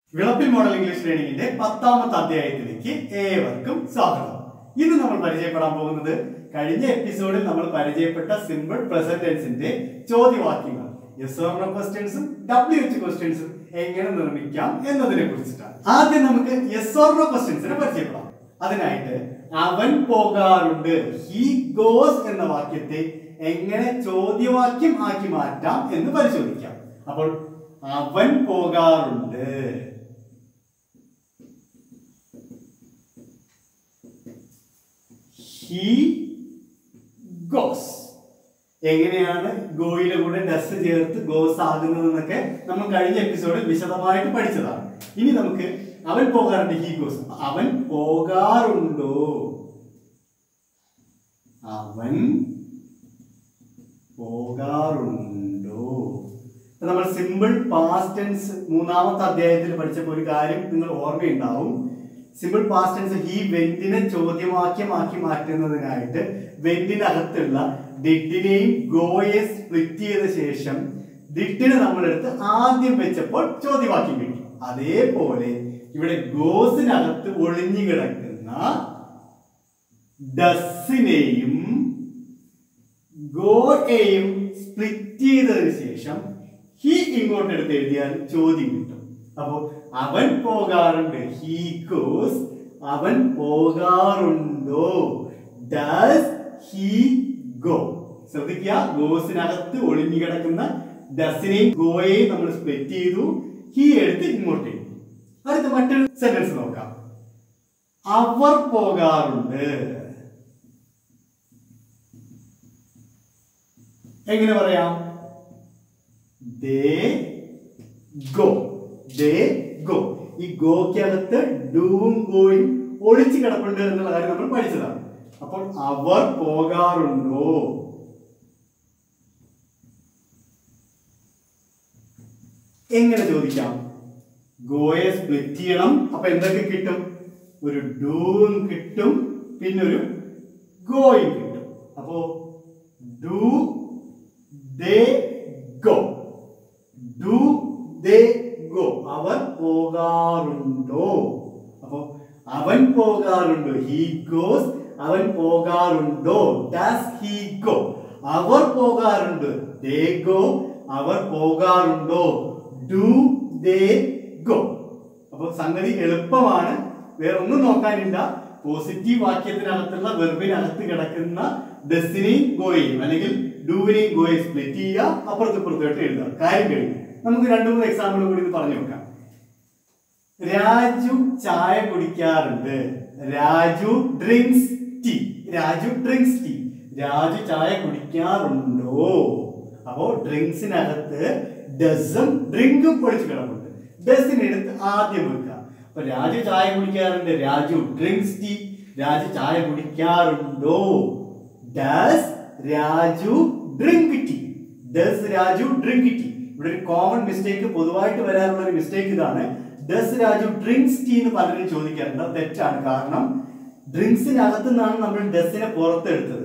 Vilappil model English ലേണിംഗിന്റെ പത്താമത്തെ അധ്യായത്തിലേക്ക് ഏവർക്കും സ്വാഗതം ഇന്ന് നമ്മൾ പരിചയപ്പെടാൻ പോകുന്നത് കഴിഞ്ഞ എപ്പിസോഡിൽ നമ്മൾ പരിചയപ്പെട്ട സിമ്പിൾ പ്രസന്റ് ടെൻസിന്റെ ചോദ്യവാക്യങ്ങൾ എസ് ഓർ ക്വസ്റ്റ്യൻസും ഡബ്ല്യു എച്ച് ക്വസ്റ്റ്യൻസും എങ്ങനെ നിർമ്മിക്കാം എന്നതിനെ കുറിച്ചിട്ടാണ് ആദ്യം നമുക്ക് എസ് ഓർ ക്വസ്റ്റ്യൻസിനെ പരിചയപ്പെടാം അതിനായിട്ട് അവൻ പോകാറുണ്ട് ഹി ഗോസ് എന്ന വാക്യത്തെ എങ്ങനെ ചോദ്യവാക്യം ആക്കി മാറ്റാം എന്ന് പരിശോധിക്കാം അപ്പോൾ അവൻ പോകാറുണ്ട് ഹി ഗോസ് എങ്ങനെയാണ് ഗോയുടെ കൂടെ ഡസ് ചേർത്ത് ഗോസ് ആകുന്നത് എന്നൊക്കെ നമ്മൾ കഴിഞ്ഞ എപ്പിസോഡിൽ വിശദമായിട്ട് പഠിച്ചതാണ് ഇനി നമുക്ക് അവൻ പോകാറുണ്ട് ഹി ഗോസ് അവൻ പോകാറുണ്ടോ അവൻ പോകാറുണ്ടോ ഇപ്പൊ നമ്മൾ സിമ്പിൾ പാസ്റ്റ് ടെൻസ് മൂന്നാമത്തെ അധ്യായത്തിൽ പഠിച്ചപ്പോൾ ഒരു കാര്യം നിങ്ങൾ ഓർമ്മയുണ്ടാവും സിമ്പിൾ പാസ്റ്റ് ടെൻസ് ഈ വെന്റിനെ ചോദ്യവാക്യമാക്കി മാറ്റുന്നതിനായിട്ട് വെന്റിനകത്തുള്ള ഡിഡിനെയും ഗോയെ സ്പ്ലിറ്റ് ചെയ്ത ശേഷം ഡിഡിനെ നമ്മളെടുത്ത് ആദ്യം വെച്ചപ്പോൾ ചോദ്യവാക്യം കിട്ടി അതേപോലെ ഇവിടെ ഗോസിനകത്ത് ഒളിഞ്ഞു കിടക്കുന്ന ഡസിനെയും ഗോയെയും സ്പ്ലിറ്റ് ചെയ്തതിന് ശേഷം ഹി ഇങ്ങോട്ട് എടുത്ത് എഴുതിയാൽ ചോദ്യം കിട്ടും അപ്പോ അവൻ പോകാറുണ്ട് ഹി ഗോസ് അവൻ പോകാറുണ്ടോ ഡസ് ഹി ഗോ ശ്രദ്ധിക്കുക ഗോസിനകത്ത് ഒളിഞ്ഞു കിടക്കുന്ന ഡസിനെയും ഗോയെയും നമ്മൾ സ്പ്ലിറ്റ് ചെയ്തു ഹി എടുത്ത് ഇങ്ങോട്ട് എഴുതി അടുത്ത മറ്റൊരു സെന്റൻസ് നോക്കാം അവർ പോകാറുണ്ട് എങ്ങനെ പറയാം ദേ ഗോ ദേ ഗോ ഈ ഗോക്കകത്ത് ഡൂവും ഗോയും ഒളിച്ചു കിടപ്പുണ്ട് എന്നുള്ള കാര്യം നമ്മൾ പഠിച്ചതാണ് അപ്പോൾ അവർ പോകാറുണ്ടോ എങ്ങനെ ചോദിക്കാം ഗോയെ സ്പ്ലിറ്റ് ചെയ്യണം അപ്പൊ എന്തൊക്കെ കിട്ടും ഒരു ഡൂവും കിട്ടും പിന്നെ ഒരു ഗോയും കിട്ടും അപ്പോ do they go do they go അവർ പോകാറുണ്ടോ അപ്പോ അവൻ പോകാറുണ്ടോ ഹി ഗോസ് അവൻ പോകാറുണ്ടോ ഡസ് ഹി ഗോ അവർ പോകാറുണ്ട് ദേ ഗോ അവർ പോകാറുണ്ടോ ഡു ദേ ഗോ അപ്പൊ സംഗതി എളുപ്പമാണ് വേറെ ഒന്നും നോക്കാനില്ല പോസിറ്റീവ് വാക്യത്തിനകത്തുള്ള വെർബിനകത്ത് കിടക്കുന്ന ഡെസ്റ്റിനെയും ഗോയെയും അല്ലെങ്കിൽ ഡൂവിനെയും ഗോയെ സ്പ്ലിറ്റ് ചെയ്യുക അപ്പുറത്ത് ഇപ്പുറത്തോട്ട് എഴുതുക കാര്യം കഴിഞ്ഞു നമുക്ക് രണ്ടു മൂന്ന് എക്സാമ്പിൾ കൂടി ഇത് പറഞ്ഞു നോക്കാം രാജു ചായ കുടിക്കാറുണ്ട് Raju drinks tea Raju drinks tea Raju ചായ കുടിക്കാറുണ്ടോ അപ്പോ ഡ്രിങ്ക്സിനകത്ത് ഡസും ഡ്രിങ്കും പൊളിച്ചു കിടപ്പുണ്ട് ഡസിന് എടുത്ത് ആദ്യം വെക്കുക അപ്പൊ രാജു ചായ കുടിക്കാറുണ്ട് രാജു ഡ്രിങ്ക്സ് ടീ രാജു ചായ കുടിക്കാറുണ്ടോ does Raju drink tea does Raju drink tea ഇവിടെ ഒരു കോമൺ മിസ്റ്റേക്ക് പൊതുവായിട്ട് വരാറുള്ള ഒരു മിസ്റ്റേക്ക് ഇതാണ് ഡസ് രാജു ഡ്രിങ്ക്സ് ടീ എന്ന് പലരും ചോദിക്കാറുണ്ട് അത് തെറ്റാണ് കാരണം ഡ്രിങ്ക്സിനകത്തു നിന്നാണ് നമ്മൾ ഡസിനെ പുറത്തെടുത്തത്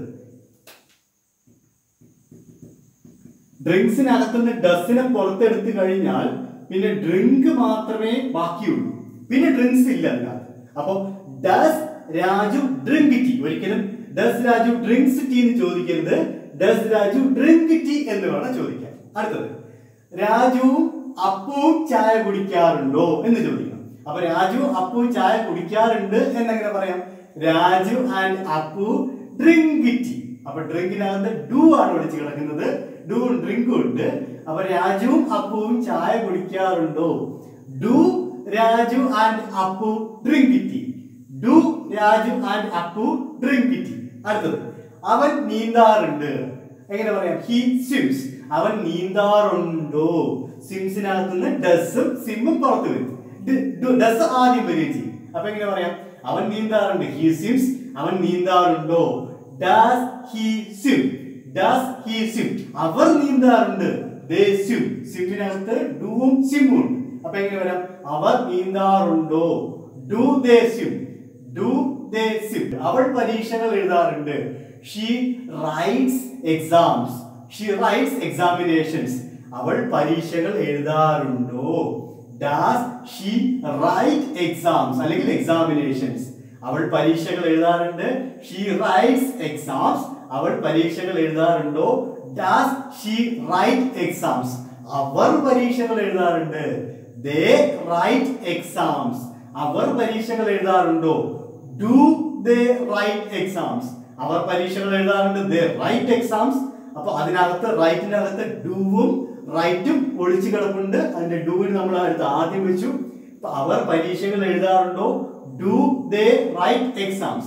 ഡ്രിങ്ക്സിനകത്തുനിന്ന് ഡസിനെ പുറത്തെടുത്തു കഴിഞ്ഞാൽ പിന്നെ ഡ്രിങ്ക് മാത്രമേ ബാക്കിയുള്ളൂ പിന്നെ ഡ്രിങ്ക്സ് ഇല്ല അതിനകത്ത് അപ്പൊ ഡസ് രാജു ഡ്രിങ്ക് ടീ ഒരിക്കലും ഡസ് രാജു ഡ്രിങ്ക്സ് ടീ എന്ന് ചോദിക്കരുത് ഡസ് രാജു ഡ്രിങ്ക് ടീ എന്ന് വേണം ചോദിക്കാൻ അടുത്തത് രാജുവും അപ്പുവും ചായ കുടിക്കാറുണ്ടോ എന്ന് ചോദിക്കണം അപ്പൊ രാജു അപ്പു ചായ കുടിക്കാറുണ്ട് എന്നെങ്ങനെ പറയാം Raju and Appu drink tea അപ്പൊ ഡ്രിങ്കിനകത്ത് ഡു ആണ് ഒളിച്ച് കിടക്കുന്നത് ഡു ഡ്രിങ്കും ഉണ്ട് അപ്പൊ രാജുവും അപ്പുവും ചായ കുടിക്കാറുണ്ടോ do Raju and Appu drink tea do Raju and Appu drink tea അടുത്തത് അവൻ നീന്താറുണ്ട് എങ്ങനെ പറയാം ഹി സ്വിംസ് അവൻ നീന്താറുണ്ടോ സ്വിംസിനകത്തുനിന്ന് ഡസും സിമ്മും പുറത്തു വരും ഡസ് ആദ്യം വരികയും ചെയ്യും അപ്പൊ എങ്ങനെ പറയാം അവൻ നീന്താറുണ്ട് ഹി സ്വിംസ് അവൻ നീന്താറുണ്ടോ does he swim does he swim അവർ നീന്താറുണ്ട് ദേ സ്വിം സ്വിമ്മിനകത്ത് ഡൂവും സിമ്മും ഉണ്ട് അപ്പൊ എങ്ങനെ വരാം അവർ നീന്താറുണ്ടോ do they swim do they swim അവൾ പരീക്ഷകൾ എഴുതാറുണ്ട് she writes exams she writes examinations അവൾ പരീക്ഷകൾ എഴുതാറുണ്ടോ ഡാസ് ഷീ റൈറ്റ് എക്സാംസ് അല്ലെങ്കിൽ എക്സാമിനേഷൻസ് അവൾ പരീക്ഷകൾ എഴുതാറുണ്ട് ഷീ റൈറ്റ്സ് എക്സാംസ് അവൾ പരീക്ഷകൾ എഴുതാറുണ്ടോ ഡാസ് ഷീ റൈറ്റ് എക്സാംസ് അവർ പരീക്ഷകൾ എഴുതാറുണ്ട് ദേ റൈറ്റ് എക്സാംസ് അവർ പരീക്ഷകൾ എഴുതാറുണ്ടോ ഡു ദേ റൈറ്റ് എക്സാംസ് അവർ പരീക്ഷകൾ എഴുതാറുണ്ട് ദേ റൈറ്റ് എക്സാംസ് അപ്പൊ അതിനകത്ത് റൈറ്റിനകത്ത് ഡൂവും റൈറ്റും ഒളിച്ചു കിടപ്പുണ്ട് അതിന്റെ ഡൂവിന് നമ്മൾ അടുത്ത് ആദ്യം വെച്ചു അപ്പൊ അവർ പരീക്ഷകൾ എഴുതാറുണ്ടോ ഡു ദേ റൈറ്റ് എക്സാംസ്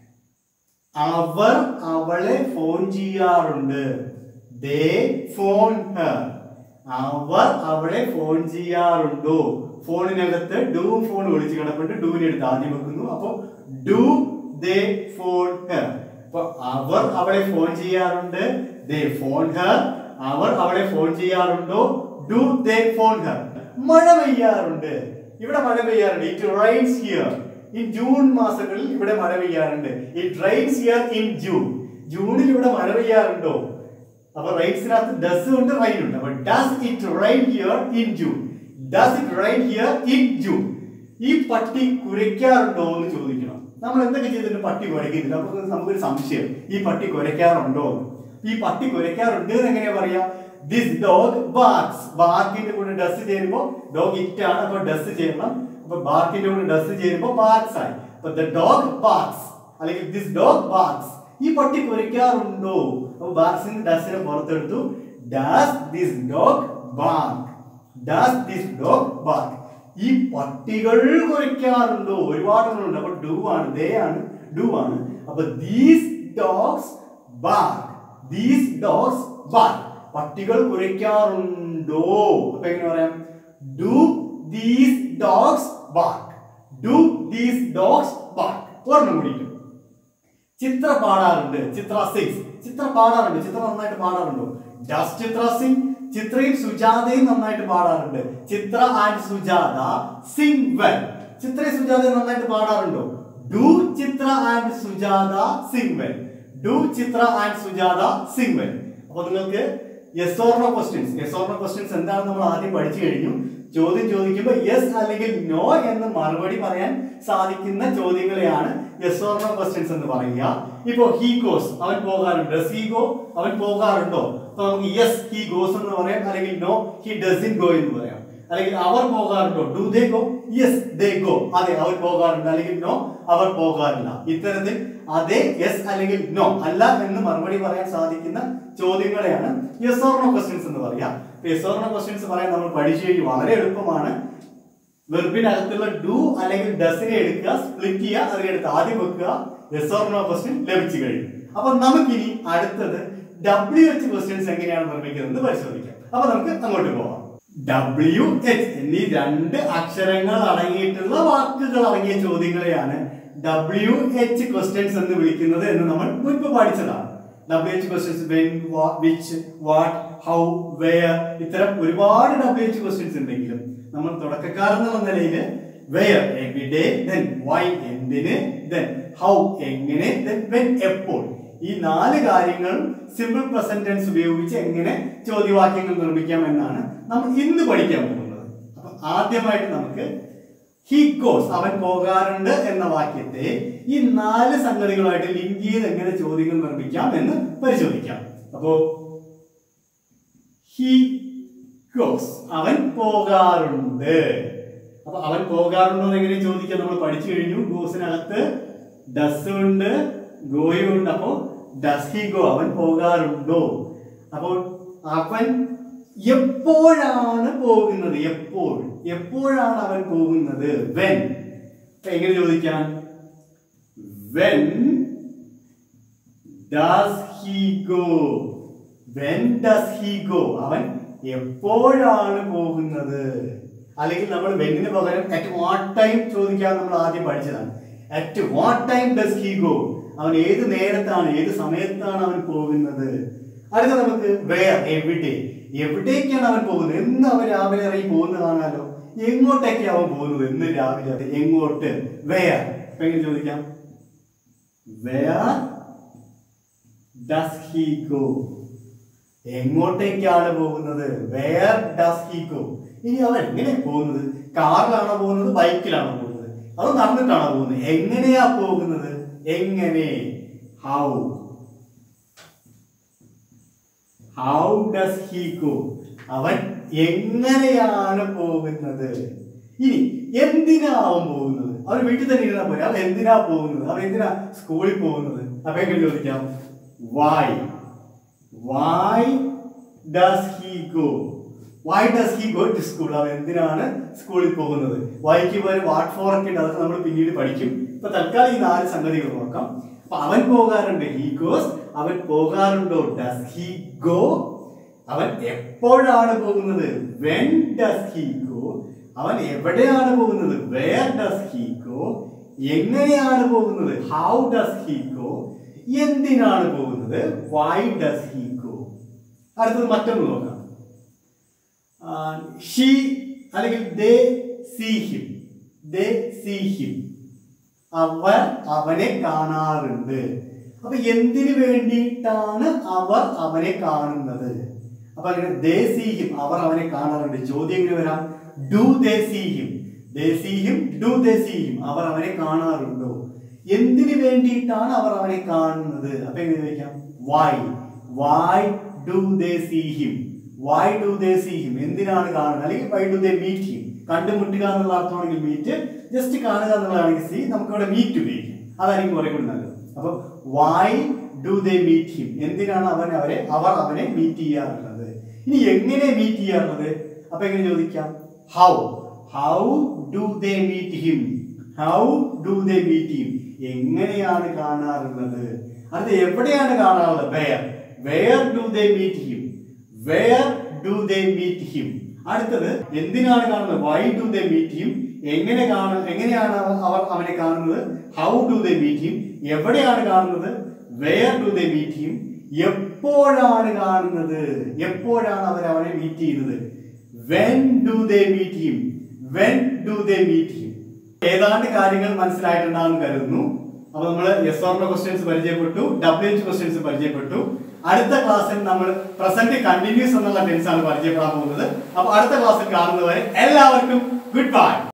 അവർ അവളെ ഫോൺ ചെയ്യാറുണ്ട് ദേ ഫോൺ ഹർ അവർ അവളെ ഫോൺ ചെയ്യാറുണ്ടോ ഫോണിനകത്ത് ഡൂ ഫോൺ വിളിച്ച് കിടപ്പുണ്ട് ഡൂവിനെ എടുത്ത് ആദ്യം വെക്കുന്നു അപ്പൊ ഡു ദേ ഫോൺ ഹർ അപ്പൊ അവർ അവളെ ഫോൺ ചെയ്യാറുണ്ട് ദേ ഫോൺ ഹർ അവർ അവളെ ഫോൺ ചെയ്യാറുണ്ടോ ഡു ദേ ഫോൺ ഹർ മഴ പെയ്യാറുണ്ട് ഇവിടെ മഴ പെയ്യാറുണ്ട് it rains here in June മാസങ്ങളിൽ ഇവിടെ മഴ പെയ്യാറുണ്ട് it rains here in June ജൂണിൽ ഇവിടെ മഴ പെയ്യാറുണ്ടോ അപ്പൊ റൈൻസിനകത്ത് ഡസ് ഉണ്ട് റൈൻ ഉണ്ട് അപ്പൊ does it rain here in June does it rain here in June ഈ പട്ടി കുരയ്ക്കാറുണ്ടോ എന്ന് ചോദിക്കണം നമ്മൾ എന്തൊക്കെ ചെയ്തിട്ട് പട്ടി കുരയ്ക്കുന്നില്ല അപ്പൊ നമുക്കൊരു സംശയം ഈ പട്ടി കുരയ്ക്കാറുണ്ടോ എന്ന്. ഈ പട്ടി കുരയ്ക്കാറുണ്ട് എന്ന് എങ്ങനെയാ പറയാ ദിസ് ഡോഗ് ബാർക്സ് ബാർക്കിന്റെ കൂടെ ഡസ് ചേരുമ്പോ ഡോഗ് ഇറ്റ് ആണ് അപ്പൊ ഡസ് ചേരണം അപ്പൊ ബാർക്കിന്റെ കൂടെ ഡസ് ചേരുമ്പോ ബാർക്സ് ആയി അപ്പൊ ദ ഡോഗ് ബാർക്സ് അല്ലെങ്കിൽ ദിസ് ഡോഗ് ബാർക്സ് ഈ പട്ടി കുരയ്ക്കാറുണ്ടോ അപ്പൊ ബാർക്സിന് ഡസിനെ പുറത്തെടുത്തു does this dog bark does this dog bark ഈ പട്ടികൾ കുരയ്ക്കാറുണ്ടോ ഒരുപാട് എണ്ണമുണ്ട് അപ്പൊ ഡു ആണ് ദേ ആണ് ഡു ആണ് അപ്പൊ these dogs bark these dogs bark പട്ടികൾ കുരയ്ക്കാറുണ്ടോ അപ്പൊ എങ്ങനെ പറയാം do these dogs bark do these dogs bark ഒരെണ്ണം കൂടിയിട്ട് ചിത്ര പാടാറുണ്ട് ചിത്ര സിക്സ് ചിത്ര പാടാറുണ്ട് ചിത്ര നന്നായിട്ട് പാടാറുണ്ടോ ഡസ് ചിത്ര സിംഗ് ചിത്രയും സുജാതയും നന്നായിട്ട് പാടാറുണ്ട് Chithra and Sujatha sing well ചിത്രയും സുജാതയും നന്നായിട്ട് പാടാറുണ്ടോ do Chithra and Sujatha sing well do Chithra and Sujatha sing well അപ്പൊ നിങ്ങൾക്ക് yes or no questions yes or no questions എന്താണെന്ന് നമ്മൾ ആദ്യം പഠിച്ചു കഴിഞ്ഞു ചോദ്യം ചോദിക്കുമ്പോൾ യെസ് അല്ലെങ്കിൽ നോ എന്ന് മറുപടി പറയാൻ സാധിക്കുന്ന ചോദ്യങ്ങളെയാണ് യെസ് ഓർ നോ ക്വസ്റ്റ്യൻസ് എന്ന് പറയുക ഇപ്പോ ഹി ഗോസ് അവൻ പോകാറുണ്ട് ഡസ് ഹി ഗോ അവൻ പോകാറുണ്ടോ അപ്പൊ നമുക്ക് യെസ് ഹി ഗോസ് എന്ന് പറയാം അല്ലെങ്കിൽ നോ ഹി ഡസിൻ ഗോ എന്ന് പറയാം അല്ലെങ്കിൽ അവർ പോകാറുണ്ടോ do they go yes they go അതെ അവർ പോകാറുണ്ട് അല്ലെങ്കിൽ നോ അവർ പോകാറില്ല ഇത്തരത്തിൽ അതെ യെസ് അല്ലെങ്കിൽ നോ അല്ല എന്ന് മറുപടി പറയാൻ സാധിക്കുന്ന ചോദ്യങ്ങളെയാണ് യെസ് ഓർ നോ ക്വസ്റ്റ്യൻസ് എന്ന് പറയാം യെസ് ഓർ നോ ക്വസ്റ്റ്യൻസ് പറയാൻ നമ്മൾ പഠിച്ചു കഴിഞ്ഞു വളരെ എളുപ്പമാണ് വെർബിനകത്തുള്ള ഡു അല്ലെങ്കിൽ ഡസിനെ എടുക്കുക സ്പ്ലിറ്റ് ചെയ്യുക അതിനെടുത്ത് ആദ്യം വെക്കുക യെസ് ഓർ നോ ക്വസ്റ്റ്യൻ ലഭിച്ചു കഴിഞ്ഞു അപ്പൊ നമുക്കിനി അടുത്തത് ഡബ്ല്യു എച്ച് ക്വസ്റ്റ്യൻസ് എങ്ങനെയാണ് നിർമ്മിക്കുന്നത് പരിശോധിക്കാം അപ്പൊ നമുക്ക് അങ്ങോട്ട് പോവാം ഡബ്ല്യു എച്ച് എന്നീ രണ്ട് അക്ഷരങ്ങൾ അടങ്ങിയിട്ടുള്ള വാക്കുകൾ അടങ്ങിയ ചോദ്യങ്ങളെയാണ് ഡബ്ല്യു എച്ച് ക്വസ്റ്റ്യൻസ് എന്ന് വിളിക്കുന്നത് എന്ന് നമ്മൾ മുൻപ് പഠിച്ചതാണ് W H questions when which what how where ഇത്തരം ഒരുപാട് ഡബ്ല്യു എച്ച് ക്വസ്റ്റ്യൻസ് ഉണ്ടെങ്കിലും നമ്മൾ തുടക്കക്കാരെന്നുള്ള നിലയിൽ വെയർ എവിടെ ദെൻ വൈ എന്തിന് ദെൻ ഹൗ എങ്ങനെ ദെൻ വെൻ എപ്പോൾ ഈ നാല് കാര്യങ്ങൾ സിമ്പിൾ പ്രസന്റ് ടെൻസ് ഉപയോഗിച്ച് എങ്ങനെ ചോദ്യവാക്യങ്ങൾ നിർമ്മിക്കാം എന്നാണ് നമ്മൾ ഇന്ന് പഠിക്കാൻ പോകുന്നത് അപ്പൊ ആദ്യമായിട്ട് നമുക്ക് ഹി ഗോസ് അവൻ പോകാറുണ്ട് എന്ന വാക്യത്തെ ഈ നാല് സംഗതികളുമായിട്ട് ലിങ്ക് ചെയ്ത് എങ്ങനെ ചോദ്യങ്ങൾ നിർമ്മിക്കാം എന്ന് പരിശോധിക്കാം അപ്പോ ഹി ഗോസ് അവൻ പോകാറുണ്ട് അപ്പൊ അവൻ പോകാറുണ്ടോ എന്ന് എങ്ങനെ ചോദിക്കാം നമ്മൾ പഠിച്ചു കഴിഞ്ഞു ഗോസിനകത്ത് ഡസ് ഉണ്ട് ഗോയും ഉണ്ട് അപ്പോ ഡസ് ഹി ഗോ അവൻ പോകാറുണ്ടോ അപ്പോൾ അവൻ എപ്പോഴാണ് പോകുന്നത് എപ്പോൾ എപ്പോഴാണ് അവൻ പോകുന്നത് വെൻ എങ്ങനെ ചോദിക്കാൻ when does he go when does he go അവൻ എപ്പോഴാണ് പോകുന്നത് അല്ലെങ്കിൽ നമ്മൾ വെന്നിന് പകരം അറ്റ് വാട്ട് ടൈം ചോദിക്കാൻ നമ്മൾ ആദ്യം പഠിച്ചതാണ് at what time does he go അവൻ ഏത് നേരത്താണ് ഏത് സമയത്താണ് അവൻ പോകുന്നത് അടുത്ത നമുക്ക് വേർ എവിടെ എവിടേക്കാണ് അവൻ പോകുന്നത് എന്ന് അവൻ രാവിലെ ഇറങ്ങി പോകുന്നത് കാണാലോ എങ്ങോട്ടേക്കാണ് അവൻ പോകുന്നത് എന്ന് രാവിലെ എങ്ങോട്ട് വേർ അപ്പൊ എങ്ങനെ ചോദിക്കാം വേർ ഡസ് ഹി ഗോ എങ്ങോട്ടേക്കാണ് പോകുന്നത് വേർ ഡസ് ഹി ഗോ ഇനി അവൻ എങ്ങനെ പോകുന്നത് കാറിലാണോ പോകുന്നത് ബൈക്കിലാണോ പോകുന്നത് അതോ നടന്നിട്ടാണോ പോകുന്നത് എങ്ങനെയാ പോകുന്നത് എങ്ങനെ how how does he go അവൻ എങ്ങനെയാണ് പോകുന്നത് ഇനി എന്തിനാ അവൻ പോകുന്നത് അവൻ വീട്ടിൽ തന്നെ ഇരുന്നാ പോലെ അവൻ എന്തിനാ പോകുന്നത് അവൻ എന്തിനാ സ്കൂളിൽ പോകുന്നത് അപ്പൊ എങ്ങനെ ചോദിക്കാം why why does he go why does he go to school അവൻ എന്തിനാണ് സ്കൂളിൽ പോകുന്നത് വൈക്ക് പോലെ വാട്ട് ഫോർ ഒക്കെ ഉണ്ട് അതൊക്കെ നമ്മൾ പിന്നീട് പഠിക്കും ഇപ്പൊ തൽക്കാലം ഈ നാല് സംഗതികൾ നോക്കാം അപ്പൊ അവൻ പോകാറുണ്ട് ഹി ഗോസ് അവൻ പോകാറുണ്ടോ ഡസ് ഹി ഗോ അവൻ എപ്പോഴാണ് പോകുന്നത് വെൻ ഡസ് ഹി ഗോ അവൻ എവിടെയാണ് പോകുന്നത് വേർ ഡസ് ഹി ഗോ എങ്ങനെയാണ് പോകുന്നത് ഹൗ ഡസ് ഹി ഗോ എന്തിനാണ് പോകുന്നത് വൈ ഡസ് ഹി ഗോ അടുത്തത് മറ്റൊന്ന് നോക്കാം ഷീ അല്ലെങ്കിൽ they see him they see him അവർ അവനെ കാണാറുണ്ട് അപ്പൊ എന്തിനു വേണ്ടിയിട്ടാണ് അവർ അവനെ കാണുന്നത് അപ്പൊ അങ്ങനെ ദേ സീ ഹിം അവർ അവനെ കാണാറുണ്ട് ചോദ്യം എങ്ങനെ വരാം do they see him they see him do they see him അവർ അവനെ കാണാറുണ്ടോ എന്തിനു വേണ്ടിയിട്ടാണ് അവർ അവനെ കാണുന്നത് അപ്പൊ എങ്ങനെ ചോദിക്കാം why why do they see him why do they see him എന്തിനാണ് കാണുന്നത് അല്ലെങ്കിൽ why do they meet him കണ്ടുമുട്ടുക എന്നുള്ള അർത്ഥമാണെങ്കിൽ മീറ്റ് ജസ്റ്റ് കാണുക എന്നുള്ളതാണെങ്കിൽ സി നമുക്ക് ഇവിടെ മീറ്റ് ഉപയോഗിക്കാം അതായിരിക്കും കുറെ കൂടി നല്ലത് അപ്പൊ why do they meet him എന്തിനാണ് അവൻ അവരെ അവർ അവനെ മീറ്റ് ചെയ്യാറുള്ളത് ഇനി എങ്ങനെ മീറ്റ് ചെയ്യാറുള്ളത് അപ്പൊ എങ്ങനെ ചോദിക്കാം how how do they meet him how do they meet him എങ്ങനെയാണ് കാണാറുള്ളത് അത് എവിടെയാണ് കാണാറുള്ളത് where where do they meet him where do they meet him അടുത്തത് എന്തിനാണ് കാണുന്നത് why do they meet him എങ്ങനെ കാണും എങ്ങനെയാണ് അവ- അവർ അവനെ കാണുന്നത് how do they meet him എവിടെയാണ് കാണുന്നത് where do they meet him എപ്പോഴാണ് കാണുന്നത് എപ്പോഴാണ് അവർ അവനെ മീറ്റ് ചെയ്യുന്നത് when do they meet him when do they meet him ഏതാണ്ട് കാര്യങ്ങൾ മനസ്സിലായിട്ടുണ്ടാകും കരുതുന്നു അപ്പൊ നമ്മൾ എസ് ഓറിന്റെ ക്വസ്റ്റ്യൻസ് പരിചയപ്പെട്ടു ഡബ്ല്യു എച്ച് ക്വസ്റ്റ്യൻസ് പരിചയപ്പെട്ടു അടുത്ത ക്ലാസ്സിൽ നമ്മൾ പ്രസന്റ് കണ്ടിന്യൂസ് എന്നുള്ള ടെൻസ് ആണ് പരിചയപ്പെടാൻ പോകുന്നത് അപ്പൊ അടുത്ത ക്ലാസ്സിൽ കാണുന്നവരെ എല്ലാവർക്കും ഗുഡ് ബൈ